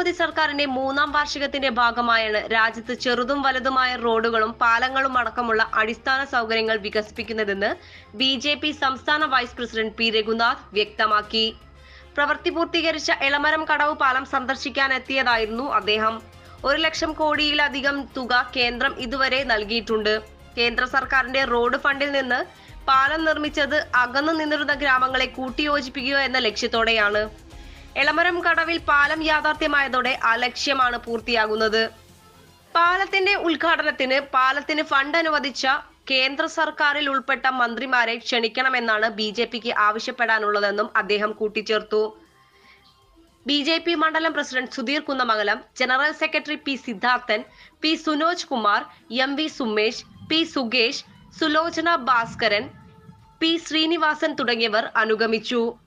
നരേന്ദ്രമോദി സർക്കാരിന്റെ മൂന്നാം വാർഷികത്തിന്റെ ഭാഗമായാണ് രാജ്യത്ത് ചെറുതും വലുതുമായ റോഡുകളും പാലങ്ങളും അടക്കമുള്ള അടിസ്ഥാന സൗകര്യങ്ങൾ വികസിപ്പിക്കുന്നതെന്ന് ബി ജെ പി സംസ്ഥാന വൈസ് പ്രസിഡന്റ് പി രഘുനാഥ് വ്യക്തമാക്കി പ്രവൃത്തി പൂർത്തീകരിച്ച എളമരം കടവ് പാലം സന്ദർശിക്കാനെത്തിയതായിരുന്നു അദ്ദേഹം ഒരു ലക്ഷം കോടിയിലധികം തുക കേന്ദ്രം ഇതുവരെ നൽകിയിട്ടുണ്ട് കേന്ദ്ര സർക്കാരിന്റെ റോഡ് ഫണ്ടിൽ നിന്ന് പാലം നിർമ്മിച്ചത് അകന്നു നിന്നിരുന്ന ഗ്രാമങ്ങളെ കൂട്ടിയോജിപ്പിക്കുക എന്ന ലക്ഷ്യത്തോടെയാണ് എളമരം കടവിൽ പാലം യാഥാർത്ഥ്യമായതോടെ ആ ലക്ഷ്യമാണ് പൂർത്തിയാകുന്നത് പാലത്തിന്റെ ഉദ്ഘാടനത്തിന് പാലത്തിന് ഫണ്ട് അനുവദിച്ച കേന്ദ്ര സർക്കാരിൽ ഉൾപ്പെട്ട മന്ത്രിമാരെ ക്ഷണിക്കണമെന്നാണ് ബി ജെ പിക്ക് ആവശ്യപ്പെടാനുള്ളതെന്നും അദ്ദേഹം കൂട്ടിച്ചേർത്തു ബി ജെ പി മണ്ഡലം president Sudheer Kunnamangalam general secretary P Siddharthan P Sunoj Kumar M V Sumesh P Sukesh Sulochana Bhaskaran P Srinivasan തുടങ്ങിയവർ അനുഗമിച്ചു